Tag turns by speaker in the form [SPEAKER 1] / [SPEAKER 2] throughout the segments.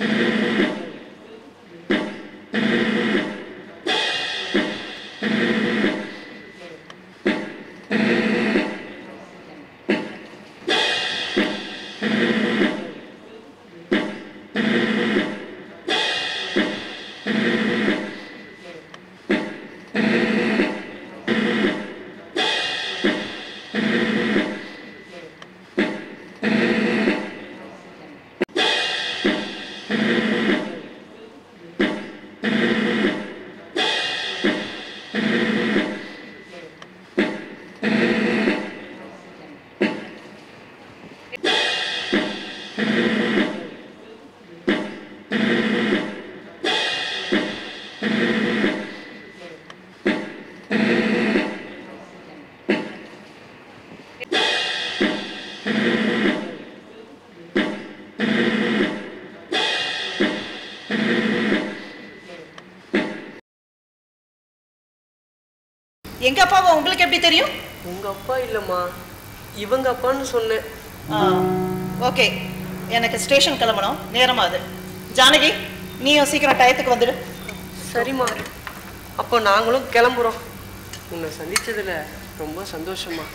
[SPEAKER 1] எங்க அப்பாவை உங்களுக்கு எப்படி தெரியும்
[SPEAKER 2] உங்க அப்பா இல்லம்மா இவங்க அப்பான்னு சொன்னேன்
[SPEAKER 1] ஓகே எனக்கு ஸ்டேஷன் கிளம்பணும் நேரமாகுது ஜானகி நீயும் சீக்கிரம் டயத்துக்கு வந்துடு
[SPEAKER 2] சரிம்மா அப்போ நாங்களும் கிளம்புறோம் உன்னை சந்திச்சதுல ரொம்ப சந்தோஷமா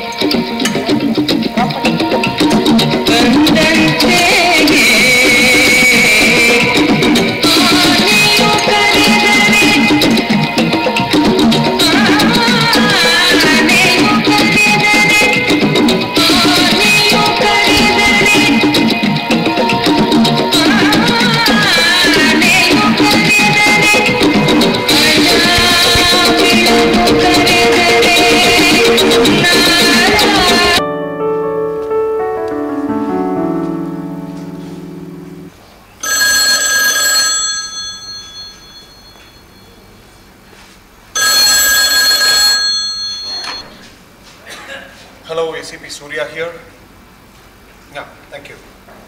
[SPEAKER 3] Hello, ACP Surya here. Yeah, thank you.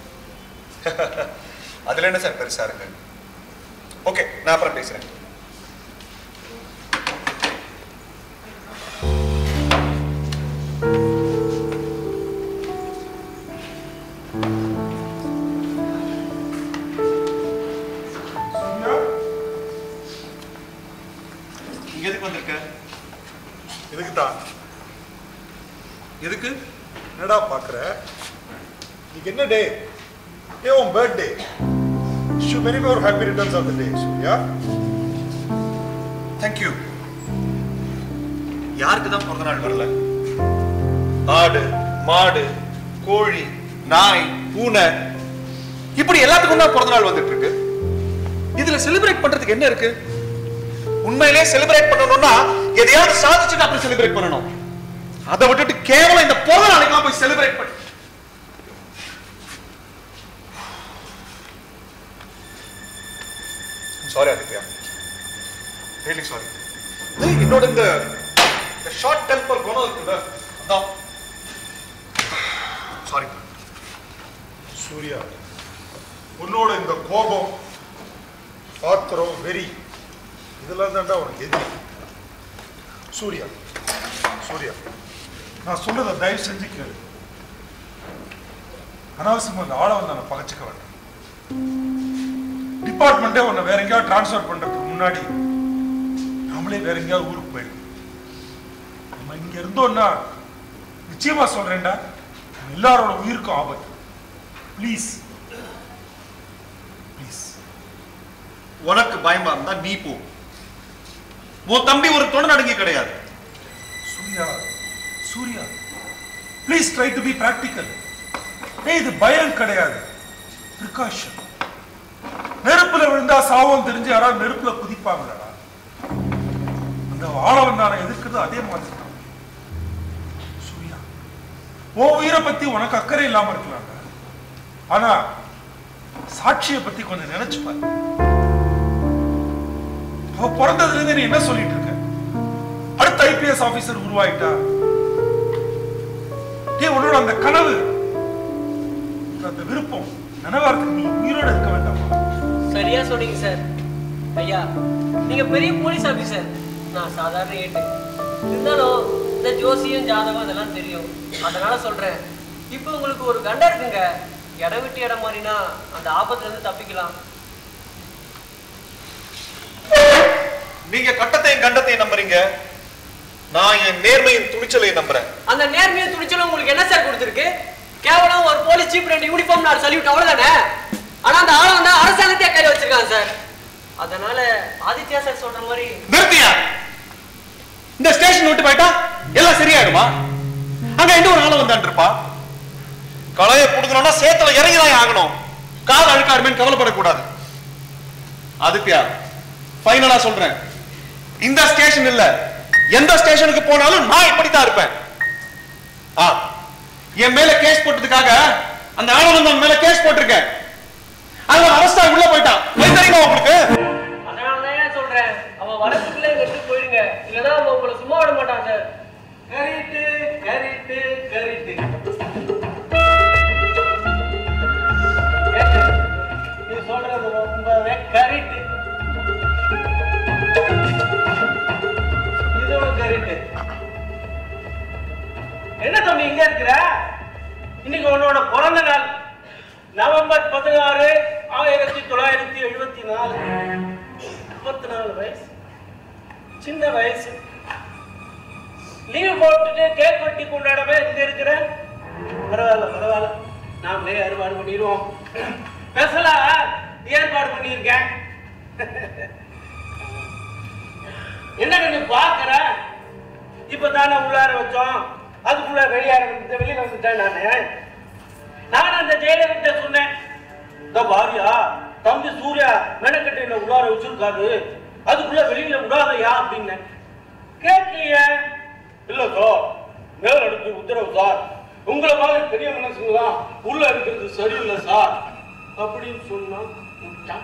[SPEAKER 3] அதில் என்ன சார் பெருசா இருக்கு ஓகே நான் அப்புறம் பேசுறேன் இங்க எதுக்கு வந்திருக்க
[SPEAKER 4] எதுக்கு தான் எதுக்கு என்னடா பார்க்குற இன்னைக்கு என்ன டே ஏ உன் பர்த்டே ஷு very more happy returns of the day Surya
[SPEAKER 3] thank you யாருக்கு தான் பிறந்த நாள் வரல ஆடு மாடு கோழி நாய் பூனை இப்படி எல்லாத்துக்கும் தான் பிறந்த நாள் வந்துட்டு இருக்கு இதுல செலிப்ரேட் பண்றதுக்கு என்ன இருக்கு உண்மையிலே செலிப்ரேட் பண்ணணும்னா எதையாவது சாதிச்சுட்டு அப்புறம் செலிப்ரேட் பண்ணணும் அதை விட்டுட்டு கேவலம் இந்த பிறந்த நாளைக்கெல்லாம் போய் செலிப்ரேட் பண்ணி சாரி ஆதித்யா ரியலி சாரி என்னோட இந்த இந்த ஷார்ட் டெம்பர் குணம் இருக்குல்ல அதான் சாரி
[SPEAKER 4] சூர்யா உன்னோட இந்த கோபம் ஆத்திரம் வெறி இதெல்லாம் தான்டா உனக்கு எது சூர்யா சூர்யா நான் சொல்றதை தயவு செஞ்சு கேளு அனாவசியமா இந்த ஆளை வந்து நான் பகச்சிக்க வேண்டாம் டிபார்ட்மெண்ட்டே உன்னை வேற எங்கேயாவது டிரான்ஸ்ஃபர் பண்றதுக்கு முன்னாடி நாமளே வேற எங்கேயாவது ஊருக்கு போயிடும் நம்ம இங்க இருந்தோம்னா நிச்சயமா சொல்றேன்டா நம்ம எல்லாரோட உயிருக்கும் ஆபத்து ப்ளீஸ் ப்ளீஸ்
[SPEAKER 3] உனக்கு பயமா இருந்தா நீ போ உன் தம்பி ஒரு தொண்டு நடுங்கி கிடையாது
[SPEAKER 4] Surya Surya please try to be practical ஏய் இது பயம் கிடையாது ப்ரிகாஷன் நெருப்புல விழுந்தா சாவம் தெரிஞ்சு யாராவது நெருப்புல குதிப்பாங்களா அந்த ஆளவன் தானே எதிர்க்கிறது அதே மாதிரி தான் சூர்யா உன் உயிரை பத்தி உனக்கு அக்கறை இல்லாம இருக்கலாம் ஆனா சாட்சியை பத்தி கொஞ்சம் நினைச்சு பாரு அவ பிறந்ததுல இருந்து நீ என்ன சொல்லிட்டு இருக்க அடுத்த ஐபிஎஸ் ஆபீசர் உருவாயிட்டா ஏய் உன்னோட அந்த கனவு அந்த விருப்பம் நனவாரத்துக்கு நீ உயிரோட இருக்க வேண்டாமா
[SPEAKER 2] சரியா சொன்னீங்க சார் ஐயா நீங்க பெரிய போலீஸ் ஆபீசர் நான் சாதாரண ஏட்டு இருந்தாலும் இந்த ஜோசியம் ஜாதகம் அதெல்லாம் தெரியும் அதனால சொல்றேன் இப்போ உங்களுக்கு ஒரு கண்டம் இருக்குங்க இடம் விட்டு இடம் மாறினா அந்த ஆபத்துல இருந்து தப்பிக்கலாம்
[SPEAKER 3] நீங்க கட்டத்தையும் கண்டத்தையும் நம்புறீங்க நான் என் நேர்மையின் துணிச்சலையும் நம்புறேன்
[SPEAKER 2] அந்த நேர்மையை துணிச்சலும் உங்களுக்கு என்ன சார் கொடுத்துருக்கு கேவலம் ஒரு போலீஸ் சீப் ரெண்டு யூனிஃபார்ம் நாலு சல்யூட் அவ்வளவுதானே ஆனா அந்த ஆளை வந்து அரசாங்கத்தையே கையில வச்சிருக்காங்க சார் அதனால ஆதித்யா சார் சொல்ற மாதிரி
[SPEAKER 3] நிறுத்தியா இந்த ஸ்டேஷன் விட்டு போயிட்டா எல்லாம் சரியாயிடுமா அங்க இன்னும் ஒரு ஆள் வந்தான் இருப்பா களைய புடுங்கணும்னா சேத்துல இறங்கிதான் ஆகணும் கால் அழுக்காருமேன்னு கவலைப்படக்கூடாது ஆதித்யா ஃபைனலா சொல்றேன் இந்த ஸ்டேஷன் இல்ல எந்த ஸ்டேஷனுக்கு போனாலும் நான் இப்படித்தான் இருப்பேன் ஆ என் மேல கேஸ் போட்டதுக்காக அந்த ஆனந்தம் மேல கேஸ் போட்டிருக்கேன் அவன் அரஸ்டா உள்ள போயிட்டான் போய் தெரியுமா உங்களுக்கு
[SPEAKER 2] அதனாலதான் சொல்றேன் அவன் வரத்துக்குள்ள வெட்டு போயிடுங்க இல்லைன்னா அவன் உங்களை சும்மா விட மாட்டான் சார் கரிட்டு கரிட்டு கரிட்டு இது சொல்றது ரொம்பவே கரிட்டு இதுவும் கரிட்டு என்ன தம்பி இங்க இருக்கிற இன்னைக்கு உன்னோட பிறந்த நாள் நவம்பர் பதினாறு ஆயிரத்தி தொள்ளாயிரத்தி எழுபத்தி நாலு முப்பத்தி நாலு வயசு சின்ன வயசு லீவ் போட்டுட்டு கேக் வெட்டி கொண்டாடவே இங்க இருக்கிற பரவாயில்ல பரவாயில்ல நாமளே ஏற்பாடு பண்ணிடுவோம் ஸ்பெஷலா ஏற்பாடு பண்ணியிருக்கேன் என்ன கொஞ்சம் பாக்குற இப்ப தானே உள்ளார வச்சோம் அதுக்குள்ள வெளியார வந்து வெளியில வந்துட்டேன் நானு நான் அந்த ஜெயலலிதா சொன்னேன் இந்த பாரியா தம்பி சூர்யா மெனக்கட்டையில உள்ளார வச்சிருக்காரு அதுக்குள்ள வெளியில விடாதயா அப்படின்னு கேட்கலையே இல்ல சார் மேல் அடுத்து உத்தரவு சார் உங்களை மாதிரி பெரிய மனசுங்களாம் உள்ள இருக்கிறது சரியில்லை சார் அப்படின்னு சொன்னா விட்டான்.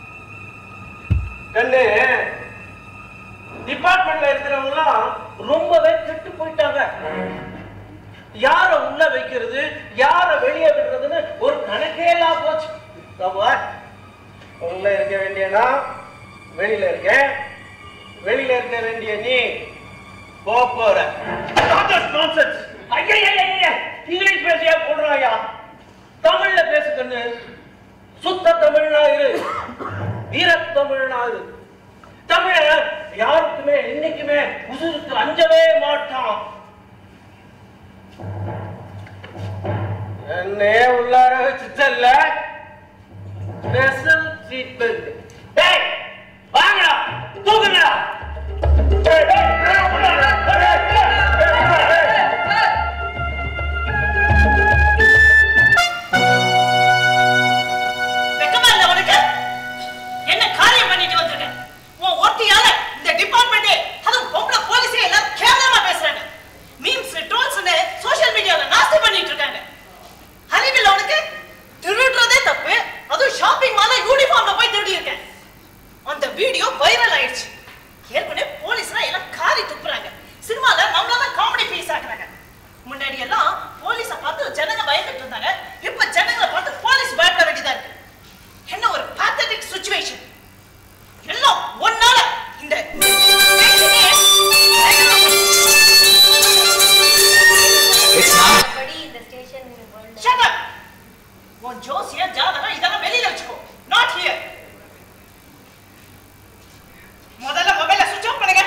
[SPEAKER 2] கண்ணு டிபார்ட்மெண்ட்ல இருக்கிறவங்கலாம் ரொம்பவே கெட்டு போயிட்டாங்க யார உள்ள வைக்கிறது யார வெளியே விடுறதுன்னு ஒரு கணக்கே எல்லாம் போச்சு தப்பா? உள்ள இருக்க வேண்டியனா வெளியில இருக்கேன் வெளியில இருக்க வேண்டிய நீ போ போற Nonsense. ஐயையையைய, இங்கிலீஷ் பேசியா போடுறாயா தமிழ்ல பேசு கண்ணு சுத்த தமிழ்னா இரு வீரத்தமிழ்னா இரு தமிழ யாருக்குமே என்னைக்குமே உசுருக்கு அஞ்சவே மாட்டான் என்னே உள்ளார வச்சுட்டல்ல ஸ்பெஷல் ட்ரீட்மெண்ட் டேய் வாங்கடா தூக்குங்கடா டேய், டேய், டேய், உள்ளார, டேய், டேய், டேய், டேய்.
[SPEAKER 1] வெக்கமா இல்ல உனக்கு என்ன காரியம் பண்ணிட்டு வந்திருக்க உன் ஒட்டியால இந்த டிபார்ட்மெண்டே அதுவும் பொம்பளை போலீஸே எல்லாம் கேவலமா பேசுறாங்க மீம்ஸ் ட்ரோல்ஸ்னு சோஷியல் மீடியால நாஸ்தி பண்ணிட்டு இருக்காங்க அறிவில்ல உனக்கு திருடுறதே தப்பு அதுவும் ஷாப்பிங் மால்ல யூனிஃபார்ம்ல போய் திருடி இருக்கேன் அந்த வீடியோ வைரல் ஆயிடுச்சு ஏற்கனவே போலீஸ்லாம் எல்லாம் காரி துப்புறாங்க சினிமால நம்மள காமெடி பீஸ் ஆக்குறாங்க முன்னாடி எல்லாம் போலீஸ பார்த்து ஜனங்க பயந்துட்டு இருந்தாங்க இப்ப ஜனங்களை பார்த்து போலீஸ் பயப்பட வேண்டியதா இருக்கு என்ன ஒரு pathetic situation எல்லாம் ஒன்னால இந்த
[SPEAKER 5] படி இந்த ஸ்டேஷன்
[SPEAKER 1] Shut up! உன் ஜோசிய ஜாதகம் இதெல்லாம் வெளியில வச்சுக்கோ நாட் ஹியர் முதல்ல மொபைல சுவிட்ச் ஆஃப் பண்ணுங்க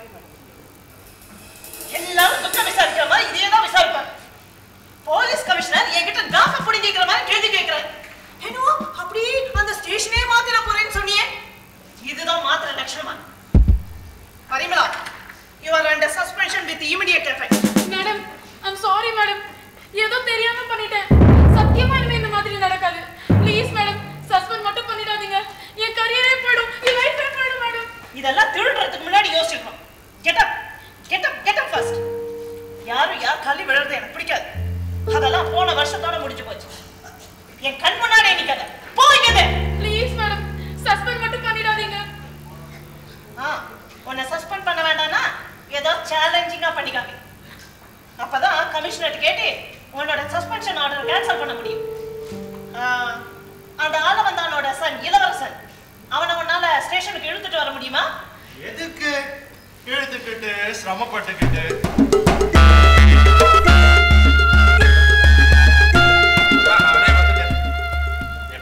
[SPEAKER 1] எல்லாரும் துக்கம் விசாரிக்கிற மாதிரி இதையே தான் விசாரிப்பாங்க போலீஸ் கமிஷனர் என்கிட்ட நாக்க புடிங்கிக்கிற மாதிரி கேள்வி கேட்கிறாரு என்னவோ அப்படி அந்த ஸ்டேஷனே மாத்திர போறேன்னு சொன்னியே இதுதான் மாத்திர லட்சணமா Parimala you are under suspension with immediate effect
[SPEAKER 6] madam I'm sorry madam ஏதோ தெரியாம பண்ணிட்டேன் சத்தியமா இனிமே இந்த மாதிரி நடக்காது ப்ளீஸ் மேடம் சஸ்பெண்ட் மட்டும் பண்ணிடாதீங்க என் கரியரே போயிடும் என் லைஃபே போயிடும் மேடம்
[SPEAKER 1] இதெல்லாம் திருடுறதுக்கு முன்னாடி யோசிச்சிருக்கணும் get up get up get up first யாரும் யார் காலி விழுறது எனக்கு பிடிக்காது அதெல்லாம் போன வருஷத்தோட முடிஞ்சு போச்சு என் கண் முன்னாடி நிக்காத போய்க்குது
[SPEAKER 6] ப்ளீஸ் மேடம் சஸ்பெண்ட் மட்டும் பண்ணிடாதீங்க
[SPEAKER 1] ஆ உன்னை சஸ்பெண்ட் பண்ண வேண்டாம்னா ஏதோ சேலஞ்சிங்கா பண்ணிக்காங்க அப்பதான் கமிஷனர் கேட்டு உன்னோட சஸ்பென்ஷன் ஆர்டர் கேன்சல் பண்ண முடியும் ஆ, அந்த ஆளவந்தானோட சன் இளவரசன் அவனை உன்னால ஸ்டேஷனுக்கு இழுத்துட்டு வர முடியுமா
[SPEAKER 7] எதுக்கு இழுத்துக்கிட்டு சிரமப்பட்டுக்கிட்டு ஆ, நானே வந்துட்டேன்.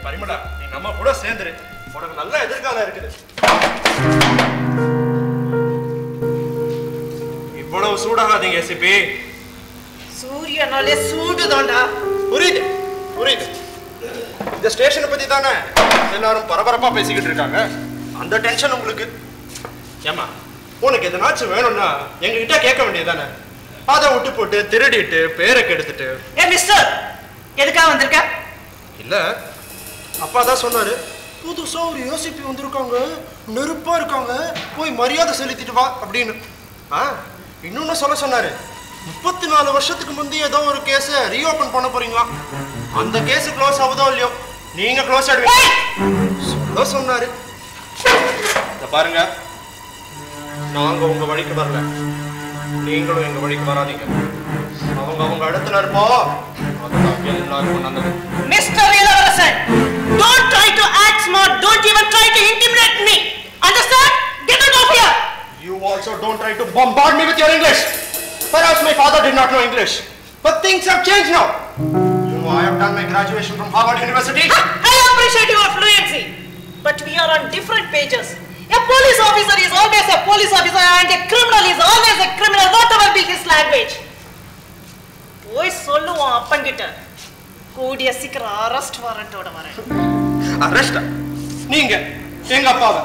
[SPEAKER 7] பரிமளா நீ நம்ம கூட சேர்ந்துரு உனக்கு நல்ல எதிர்காலம் இருக்குது இவ்வளவு சூடாகாதீங்க எசிபி
[SPEAKER 1] சூரியனாலே சூடுதான்டா
[SPEAKER 7] புரியுது புரியுது இந்த ஸ்டேஷனை பத்தி தானே எல்லாரும் பரபரப்பா பேசிக்கிட்டு இருக்காங்க அந்த டென்ஷன் உங்களுக்கு ஏமா உனக்கு எதனாச்சும் வேணும்னா எங்ககிட்ட கேட்க வேண்டியதானே அதை விட்டு போட்டு திருடிட்டு பேரை கெடுத்துட்டு
[SPEAKER 1] ஏ மிஸ்டர் எதுக்காக வந்திருக்க
[SPEAKER 7] இல்ல அப்பா தான் சொன்னாரு புதுசா ஒரு யோசிப்பி வந்திருக்காங்க நெருப்பா இருக்காங்க போய் மரியாதை செலுத்திட்டு வா அப்படின்னு ஆ இன்னொன்னு சொல்ல சொன்னாரு முப்பத்தி நாலு வருஷத்துக்கு முந்தைய ஏதோ ஒரு கேஸ ரீஓபன் பண்ண போறீங்களாம் அந்த கேஸ் க்ளோஸ் ஆகுதோ இல்லையோ நீங்க க்ளோஸ் ஆயிடுவீங்க சொல்ல சொன்னாரு இத பாருங்க நாங்க உங்க வழிக்கு வரல நீங்களும் எங்க வழிக்கு வராதீங்க அவங்க அவங்க இடத்துல இருப்போம் அதுதான் எல்லாருக்கும் நல்லது
[SPEAKER 1] mister Ilavarasan don't try to act smart don't even try to intimidate me understand get out of here
[SPEAKER 7] You also don't try to bombard me with your English. Perhaps my father did not know English. But things have changed now. You know, I have done my graduation from Harvard University.
[SPEAKER 1] I appreciate your fluency, but we are on different pages. A police officer is always a police officer and a criminal is always a criminal, whatever be his language. போய் சொல்லுவோம் அப்பன்கிட்ட கூடிய சீக்கிரம் arrest வாரண்டோட வரேன்
[SPEAKER 7] Arrest. நீங்க எங்க அப்பாவை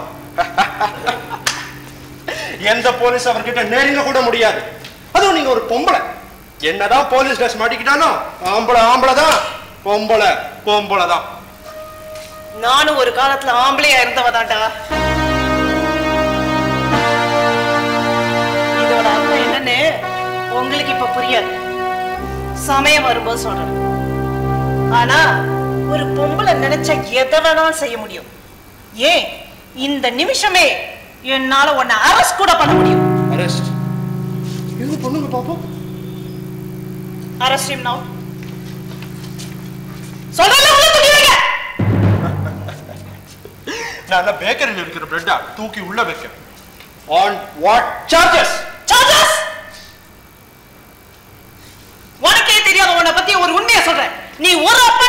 [SPEAKER 7] எந்த police அவர்கிட்ட நெருங்க கூட முடியாது அதுவும் நீங்க ஒரு பொம்பளை என்னதான் போலீஸ் ட்ரெஸ் மாட்டிக்கிட்டாலும் ஆம்பளை ஆம்பளை தான் பொம்பளை பொம்பளை தான்
[SPEAKER 1] நானும் ஒரு காலத்துல ஆம்பளையா இருந்தவதாண்டா இதோட அர்த்தம் என்னன்னு உங்களுக்கு இப்ப புரியாது சமயம் வரும்போது சொல்றேன் ஆனா ஒரு பொம்பளை நினைச்ச எதை வேணாலும் செய்ய முடியும் ஏன் இந்த நிமிஷமே என்னால உன்னை அரெஸ்ட் கூட பண்ண முடியும்
[SPEAKER 7] அரெஸ்ட் எங்க பொண்ணுங்க பாப்போம்
[SPEAKER 1] அரெஸ்ட் him now சொல்றேன்ல உள்ள தூக்கி வைங்க
[SPEAKER 7] நான் தான் பேக்கரியில் இருக்கிற பிரெட்டா தூக்கி உள்ள வைக்க ஆன் வாட் சார்ஜஸ்
[SPEAKER 1] சார்ஜஸ் உனக்கே தெரியாத உன்னை பத்தி ஒரு உண்மையை சொல்றேன் நீ ஒரு அப்ப